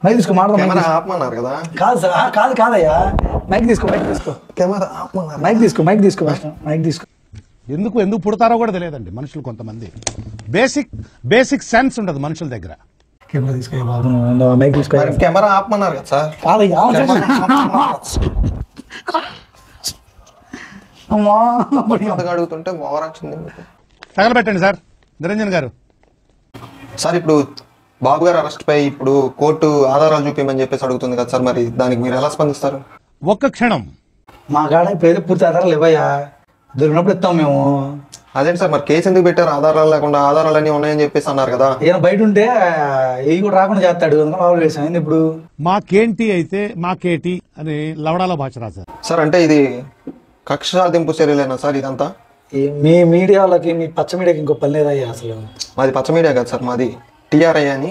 Mic తీసుకో మాడదాం mic camera తీసుకో. ఆపమన్నారు కదా కాదు సార్ ఆ, కాదు కాదయ్యా మైక్ తీసుకో మైక్ తీసుకో కెమెరా ఆపమన్నారు మైక్ తీసుకో మైక్ తీసుకో ఫస్ట్ మైక్ తీసుకో ఎందుకు ఎందుకు పుడతారో కూడా తెలియదండి మనుషులు కొంతమంది బేసిక్ బేసిక్ సెన్స్ ఉండదు మనుషుల దగ్గర కెమెరా తీసుకో బాబు నువ్వు మైక్ తీసుకో మరి కెమెరా ఆపమన్నారు కదా సార్ కాదయ్యా అమ్మా అంతగా అడుగుతుంటే ఓవర్ వచ్చింది మీకు. తగలబెట్టండి సార్ నిరంజన్ గారు సార్ ఇప్పుడు బాబు గారు అరెస్ట్ పై ఇప్పుడు కోర్టు ఆధారాలు చూపించమని చెప్పేసి అడుగుతుంది కదా సార్ మరి దానికి మీరు ఎలా స్పందిస్తారు ఒక్క క్షణం మా కాడ ఇప్పుడు ఏదో పూర్తి ఆధారాలు ఇవ్వయ్యా దొరికినప్పుడు ఇస్తాం మేము అదేంటి సార్ మరి కేసు ఎందుకు పెట్టారు ఆధారాలు లేకుండా ఆధారాలు అన్ని ఉన్నాయని చెప్పేసి అన్నారు కదా ఈయన బయట ఉంటే ఏ కూడా రాకుండా చేస్తాడు అందుకని మామూలు వేసాం ఏంది ఇప్పుడు మాకేంటి అయితే మాకేటి అని లవడాల భాష రాశారు సార్ అంటే ఇది కక్ష సాధింపు చర్యలేనా సార్ ఇదంతా ఈ మీ మీడియా వాళ్ళకి మీ పచ్చ మీడియాకి ఇంకో పని లేదయ్యా అసలు మాది పచ్చ మీడియా కదా సార్ మాది టిఆర్ఐ అని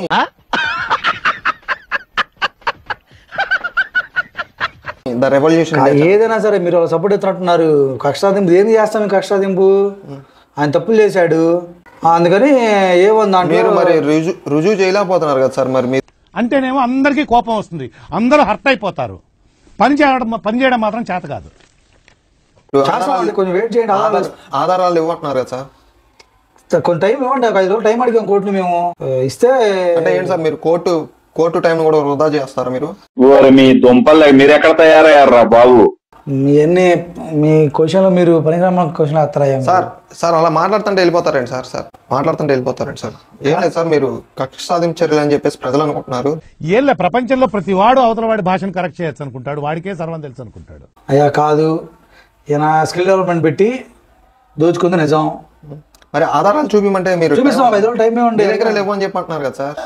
ద రెవల్యూషన్ ఆ, ఏదైనా సరే మీరు వాళ్ళు సపోర్ట్ ఎత్తున్నట్టున్నారు కక్షాదింపు ఏంది చేస్తాం ఈ కక్షాదింపు ఆయన తప్పులు చేశాడు ఆ, అందుకని ఏముంది దాంట్లో మీరు మరి రుజు రుజువు చేయలేకపోతున్నారు కదా సార్ మరి మీరు అంటేనేమో అందరికీ కోపం వస్తుంది అందరూ హర్ట్ అయిపోతారు పని చేయడం పని చేయడం మాత్రం చేత కాదు చేస్తామండి కొంచెం వెయిట్ చేయండి ఆధారాలు ఆధార- ఆధారాలు ఇవ్వమంటున్నారు కదా సార్ ఇస్తా- కొంచెం టైం ఇవ్వండి ఒక ఐదు రోజులు టైం అడిగాం కోర్టుని మేము ఆ, ఇస్తే అంటే ఏంటి సార్ మీరు కోర్టు కోర్టు టైం కూడా వృధా చేస్తారా మీరు ఓరి మీ దుంపలు మీరు ఎక్కడ తయారయ్యారా బాబు మీ అన్ని మీ క్వశ్చన్లు మీరు పనికిరామ క్వశ్చన్ వేస్తారా సార్ సార్ అలా మాట్లాడుతుంటే వెళ్ళిపోతారండి సార్ సార్ మాట్లాడుతుంటే వెళ్ళిపోతారండి సార్ ఏం లేదు సార్ మీరు కక్ష సాధింపు చర్యలు అని చెప్పేసి ప్రజలు అనుకుంటున్నారు ఏళ్ళ ప్రపంచంలో ప్రతి వాడు అవతల వాడి భాషను కరెక్ట్ చేయొచ్చు అనుకుంటాడు వాడికే సర్వం తెలుసు అనుకుంటాడు అయ్యా కాదు ఈయన స్కిల్ డెవలప్మెంట్ పెట్టి దోచుకుంది నిజం మరి ఆధారాలు చూపిమంటే మీరు చూపిస్తాం ఐదు రోజులు టైం మీ ఇవ్వండి దగ్గర లేవు అని చెప్పి అంటున్నారు కదా సార్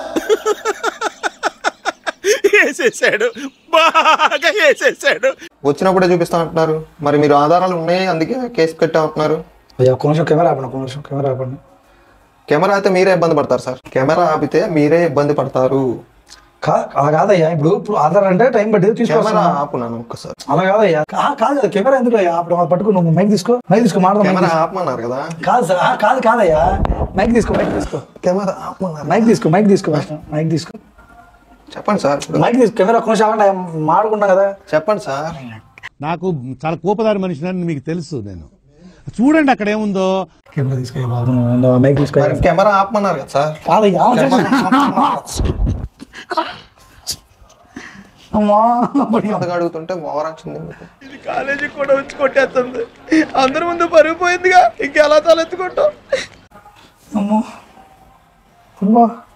వేసేసాడు బాగా వేసేసాడు వచ్చినప్పుడే చూపిస్తా అంటున్నారు మరి మీరు ఆధారాలు ఉన్నాయి అందుకే కేసు పెట్టా అంటున్నారు అయ్యా ఒక్క నిమిషం కెమెరా ఆపండి ఒక్క నిమిషం కెమెరా ఆపండి కెమెరా అయితే మీరే ఇబ్బంది పడతారు సార్ కెమెరా ఆపితే మీరే ఇబ్బంది పడతారు కా అలా కాదయ్యా ఇప్పుడు ఇప్పుడు ఆధార్ అంటే టైం పట్టి కెమెరా తీసుకొస్తా ఆపున్నాను ఒక్కసారి అలా కాదయ్యా కా- కాదు కదా, కెమెరా ఎందుకు అయ్యా అప్పుడు అది పట్టుకో నువ్వు మైక్ తీసుకో మైక్ తీసుకో మాడదాం మైక్ కెమెరా తీసుకో. ఆపమన్నారు కదా కాదు సార్ ఆ, కాదు కాదయ్యా మైక్ తీసుకో మైక్ తీసుకో కెమెరా ఆపమన్నారు మైక్ తీసుకో మైక్ తీసుకో ఫస్ట్ మైక్ తీసుకో చెప్పండి సార్ ఇప్పుడు. మైక్ తీసుకో కెమెరా కొంచెం ఆగండి మాడుకుంటాం కదా చెప్పండి సార్ నాకు చాలా కోపదారి మనిషిని మీకు తెలుసు నేను చూడండి అక్కడ ఏముందో కెమెరా తీసుకో బాబు నువ్వు మైక్ తీసుకో మరి కెమెరా ఆపమన్నారు కదా సార్ కాదయ్యా అమ్మా అంతగా అడుగుతుంటే ఓవర్ వచ్చింది మీకు. ఇది కాలేజీ కూడా వచ్చి కొట్టేస్తుంది అందరి ముందు పరుగు పోయిందిగా ఇంకెలా తలెత్తుకుంటాం అమ్మో అమ్మా